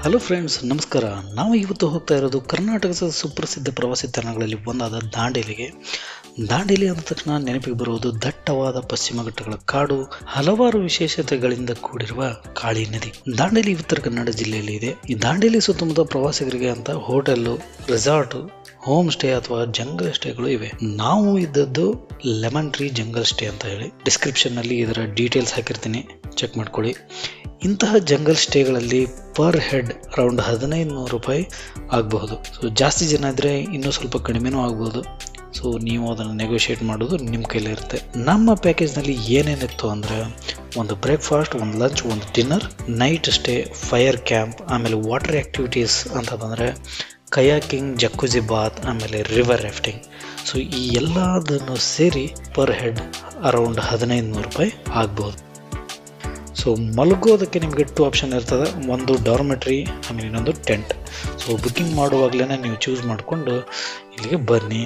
Hello friends ನಮಸ್ಕಾರ ನಾವು ಇವತ್ತು ಹೋಗ್ತಾ ಇರೋದು ಕರ್ನಾಟಕದ ಸುಪ್ರಸಿದ್ಧ ಪ್ರವಾಸಿ ತಾಣಗಳಲ್ಲಿ ಒಂದಾದ ದಾಂಡೇಲಿಗೆ ದಾಂಡೇಲಿ ಅಂದ ತಕ್ಷಣ ನೆನಪಿಗೆ ಬರುವುದು ದಟ್ಟವಾದ ಪಶ್ಚಿಮ ಘಟ್ಟಗಳ ಕಾಡು ಹಲವಾರು ವಿಶೇಷತೆಗಳಿಂದ ಕೂಡಿರುವ ಕಾಳಿ ನದಿ ದಾಂಡೇಲಿ ಉತ್ತರ ಕನ್ನಡ ಜಿಲ್ಲೆಯಲ್ಲಿ ಇದೆ ಈ ದಾಂಡೇಲಿ ಸುತ್ತಮುತ್ತ ಪ್ರವಾಸಿಗರಿಗೆ ಅಂತ ಹೋಟೆಲ್ ರೆಸಾರ್ಟ್ ಹೋಮ್ ಸ್ಟೇ ಅಥವಾ ಜಂಗಲ್ ಸ್ಟೇಗಳು ಇವೆ ನಾವು ಇದ್ದದ್ದು ಲೆಮನ್ ಟ್ರೀ ಜಂಗಲ್ ಸ್ಟೇ ಅಂತ ಹೇಳಿ ಡಿಸ್ಕ್ರಿಪ್ಷನ್ ನಲ್ಲಿ ಇದರ ಡೀಟೇಲ್ಸ್ ಹಾಕಿರ್ತೀನಿ ಚೆಕ್ ಮಾಡ್ಕೊಳ್ಳಿ ಇಂತಹ ಜಂಗಲ್ ಸ್ಟೇಗಳಲ್ಲಿ ಪರ್ ಹೆಡ್ ಅರೌಂಡ್ ಹದಿನೈದು ನೂರು ರೂಪಾಯಿ ಆಗಬಹುದು ಸೊ ಜಾಸ್ತಿ ಜನ ಇದ್ರೆ ಇನ್ನೂ ಸ್ವಲ್ಪ ಕಡಿಮೆನೂ ಆಗ್ಬೋದು ಸೊ ನೀವು ಅದನ್ನು ನೆಗೋಷಿಯೇಟ್ ಮಾಡೋದು ನಿಮ್ಮ ಕೈಲೇ ಇರುತ್ತೆ ನಮ್ಮ ಪ್ಯಾಕೇಜ್ನಲ್ಲಿ ಏನೇನಿತ್ತು ಅಂದರೆ ಒಂದು ಬ್ರೇಕ್ಫಾಸ್ಟ್ ಒಂದು ಲಂಚ್ ಒಂದು dinner night stay fire camp ಆಮೇಲೆ ವಾಟರ್ ಆ್ಯಕ್ಟಿವಿಟೀಸ್ ಅಂತ ಬಂದರೆ ಕಯಾಕಿಂಗ್ ಜಕ್ಕುಜಿ ಬಾತ್ ಆಮೇಲೆ ರಿವರ್ ರಾಫ್ಟಿಂಗ್ ಸೊ ಈ ಎಲ್ಲದನ್ನು ಸೇರಿ ಪರ್ ಹೆಡ್ ಅರೌಂಡ್ ಹದಿನೈದು ನೂರು ರೂಪಾಯಿ ಆಗ್ಬೋದು ಸೊ ಮಲಗೋದಕ್ಕೆ ನಿಮಗೆ ಟು ಆಪ್ಷನ್ ಇರ್ತದೆ ಒಂದು ಡಾರ್ಮೆಟ್ರಿ ಆಮೇಲೆ ಇನ್ನೊಂದು ಟೆಂಟ್ ಸೊ ಬುಕ್ಕಿಂಗ್ ಮಾಡುವಾಗಲೇ ನೀವು ಚೂಸ್ ಮಾಡಿಕೊಂಡು ಇಲ್ಲಿಗೆ ಬನ್ನಿ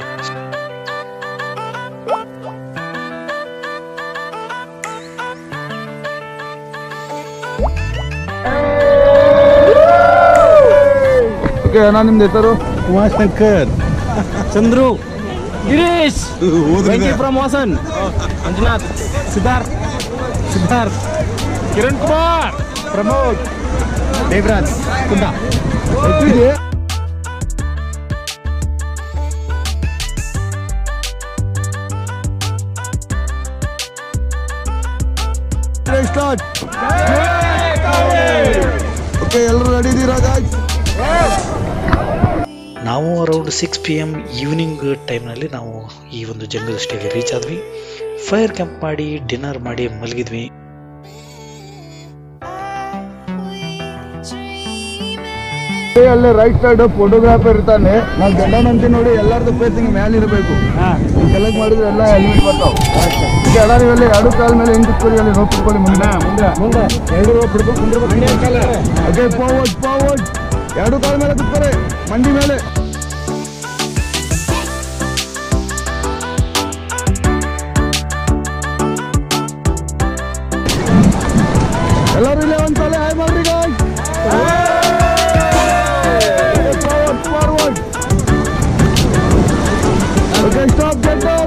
ಓಕೆ ಅಣ್ಣ ನಿಮ್ದು ಹೆಸರು ಉಮಾಶಂಕರ್ ಚಂದ್ರು ಗಿರೀಶ್ ವೆಂಕಿ ಫ್ರಮ್ ವಾಸನ್ ಮಂಜುನಾಥ್ ಸಿದ್ಧಾರ್ಥ್ ಸಿದ್ಧಾರ್ಥ್ ಕಿರಣ್ ಕುಮಾರ್ ಪ್ರಮೋದ್ ದೇವರಾಜ್ ಕುಂದ ಎಷ್ಟಿದೆ ಸ್ಟಾರ್ಟ್ ಓಕೆ ಎಲ್ಲರೂ ರೆಡಿ ಇದ್ದೀರಾ ಗಾಯ್ಸ್ ನಾವು around six P M evening ಟೈಮ್ನಲ್ಲಿ ನಾವು ಈ ಒಂದು ಜಂಗಲ್ ಸ್ಟೇಗೆ ರೀಚ್ ಆದ್ವಿ ಫೈರ್ ಕ್ಯಾಂಪ್ ಮಾಡಿ ಡಿನ್ನರ್ ಮಾಡಿ ಮಲಗಿದ್ವಿ ಅಲ್ಲೇ ರೈಟ್ ಸೈಡ್ ಫೋಟೋಗ್ರಾಫರ್ ಇರ್ತಾನೆ ನಾನು ಗಂಡ ನಂತಿ ನೋಡಿ ಎಲ್ಲರದ್ದು ಫೇಸಿಂಗ್ ಮೇಲೆ ಇರಬೇಕು ಕೆಳಗೆ ಮಾಡಿದ್ರೆ ಎಲ್ಲ ಹೆಲ್ಮೆಟ್ ಬರ್ತಾವ ಈಗ ಎಲ್ಲ ನೀವೆಲ್ಲ ಎರಡು ಕಾಲ ಮೇಲೆ ಹೆಂಗ್ ಕುತ್ಕೊಳ್ಳಿ ಅಲ್ಲಿ ರೋಪ್ ಕುತ್ಕೊಳ್ಳಿ ಮುಂದೆ ಮುಂದೆ ಮುಂದೆ ಎರಡು ರೋಪ್ ಹಿಡ್ಕೊಂಡು ಅದೇ ಫಾರ್ವರ್ಡ್ ಫಾರ್ವರ್ಡ್ ಎರಡು ಕಾಲ ಮೇಲೆ ಕುತ್ಕೊಳ್ಳಿ ಮಂಡಿ ಮೇಲೆ ಎಲ್ಲರೂ ಇಲ್ಲೇ ಒಂದ್ಸಲ ಹಾಯ್ ಮಾಡ್ರಿ guys. Forward, forward. Okay, stop, get down.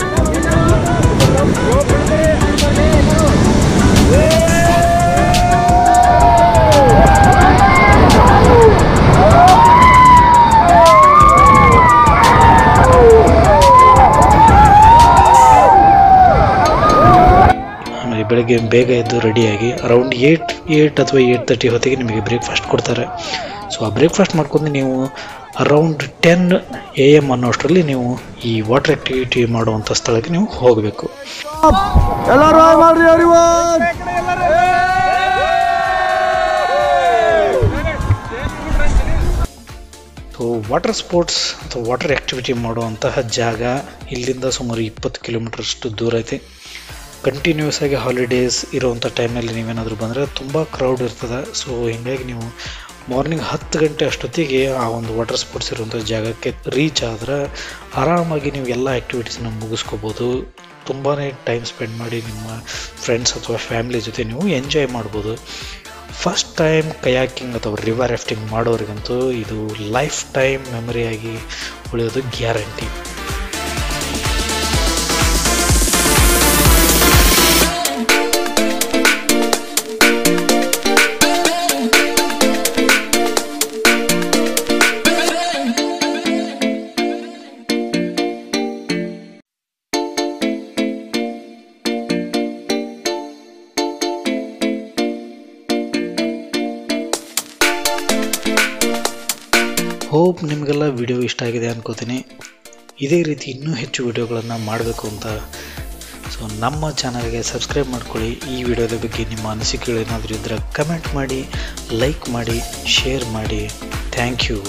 ಆಮೇಲೆ ಬೆಳಗ್ಗೆ ಬೇಗ ಎದ್ದು ರೆಡಿಯಾಗಿ ಅರೌಂಡ್ ಏಯ್ಟ್ ಏಯ್ಟ್ ಅಥವಾ ಏಯ್ಟ್ ತರ್ಟಿ ಹೊತ್ತಿಗೆ ನಿಮಗೆ ಬ್ರೇಕ್ಫಾಸ್ಟ್ ಕೊಡ್ತಾರೆ ಸೊ ಆ ಬ್ರೇಕ್ಫಾಸ್ಟ್ ಮಾಡ್ಕೊಂಡು ನೀವು ಅರೌಂಡ್ ಟೆನ್ ಎ ಎಮ್ ಅನ್ನೋಷ್ಟರಲ್ಲಿ ನೀವು ಈ ವಾಟರ್ ಆ್ಯಕ್ಟಿವಿಟಿ ಮಾಡುವಂಥ ಸ್ಥಳಕ್ಕೆ ನೀವು ಹೋಗಬೇಕು ಎಲ್ಲರೂ ಹಾಯ್ ಮಾಡ್ರಿ everyone. ಸೊ ವಾಟರ್ ಸ್ಪೋರ್ಟ್ಸ್ ಅಥವಾ ವಾಟರ್ ಆ್ಯಕ್ಟಿವಿಟಿ ಮಾಡುವಂತಹ ಜಾಗ ಇಲ್ಲಿಂದ ಸುಮಾರು ಇಪ್ಪತ್ತು ಕಿಲೋಮೀಟರ್ಷ್ಟು ದೂರ ಐತೆ ಕಂಟಿನ್ಯೂಸ್ ಆಗಿ ಹಾಲಿಡೇಸ್ ಇರುವಂಥ ಟೈಮ್ನಲ್ಲಿ ನೀವೇನಾದರೂ ಬಂದರೆ ತುಂಬ ಕ್ರೌಡ್ ಇರ್ತದೆ ಸೊ ಹೀಗಾಗಿ ನೀವು ಮಾರ್ನಿಂಗ್ ಹತ್ತು ಗಂಟೆ ಅಷ್ಟೊತ್ತಿಗೆ ಆ ಒಂದು ವಾಟರ್ ಸ್ಪೋರ್ಟ್ಸ್ ಇರುವಂಥ ಜಾಗಕ್ಕೆ ರೀಚ್ ಆದ್ರೆ ಆರಾಮಾಗಿ ನೀವು ಎಲ್ಲ ಆ್ಯಕ್ಟಿವಿಟೀಸನ್ನ ಮುಗಿಸ್ಕೋಬೋದು ತುಂಬಾ ಟೈಮ್ ಸ್ಪೆಂಡ್ ಮಾಡಿ ನಿಮ್ಮ ಫ್ರೆಂಡ್ಸ್ ಅಥವಾ ಫ್ಯಾಮಿಲಿ ಜೊತೆ ನೀವು ಎಂಜಾಯ್ ಮಾಡ್ಬೋದು ಫಸ್ಟ್ ಟೈಮ್ ಕಯಾಕಿಂಗ್ ಅಥವಾ ರಿವರ್ ರಾಫ್ಟಿಂಗ್ ಮಾಡೋರಿಗಂತೂ ಇದು ಲೈಫ್ ಟೈಮ್ ಮೆಮರಿಯಾಗಿ ಉಳಿಯೋದು ಗ್ಯಾರಂಟಿ ಹೋಪ್ ನಿಮಗೆಲ್ಲ ವಿಡಿಯೋ ಇಷ್ಟ ಆಗಿದೆ ಅನ್ಕೋತೀನಿ ಇದೇ ರೀತಿ ಇನ್ನೂ ಹೆಚ್ಚು ವಿಡಿಯೋಗಳನ್ನು ಮಾಡಬೇಕು ಅಂತ ಸೊ ನಮ್ಮ ಚಾನಲ್ಗೆ ಸಬ್ಸ್ಕ್ರೈಬ್ ಮಾಡ್ಕೊಳ್ಳಿ ಈ ವಿಡಿಯೋದ ಬಗ್ಗೆ ನಿಮ್ಮ ಅನಿಸಿಕೆಗಳು ಏನಾದರೂ ಇದ್ದರೆ ಕಮೆಂಟ್ ಮಾಡಿ ಲೈಕ್ ಮಾಡಿ ಶೇರ್ ಮಾಡಿ ಥ್ಯಾಂಕ್ ಯು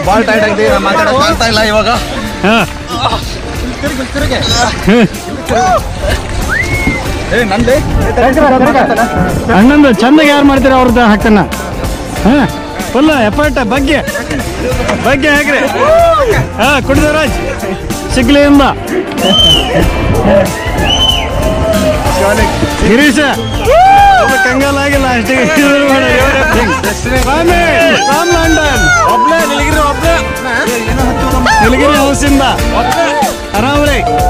ಭಾಳ ಟೈಟ್ ಆಗಿದೆ ನಾನು ಮಾತಾಡೋಕೆ ಆಗ್ತಾ ಇಲ್ಲ ಇವಾಗ ಹಾಂ ಏ ನಂದೇ ಅಣ್ಣಂದು ಚಂದಾಗಿ ಯಾರು ಮಾಡ್ತೀರ ಅವ್ರದ್ದು ಹಾಕ್ತಾನ ಹಾಂ ಫುಲ್ ಎಫರ್ಟ್ ಬಗ್ಗೆ ಬಗ್ಗೆ ಹಾಕ್ರಿ ಹಾಂ ಕುಡಿದರಾಜ್ ಸಿಗ್ಲಿಯಿಂದ ಗಿರೀಶ ಕಂಗಾಲಾಗಿಲ್ಲ ಅಷ್ಟಿಗೆ ಸ್ವಾಮಿ ಫ್ರಮ್ ಲಂಡನ್ ಒಬ್ಳೆ ನಿಲಗಿರಿ ಒಬ್ಳೆ ನಿಲಗಿರಿ ಹೌಸಿಂದ ಆರಾಮ್ರಿ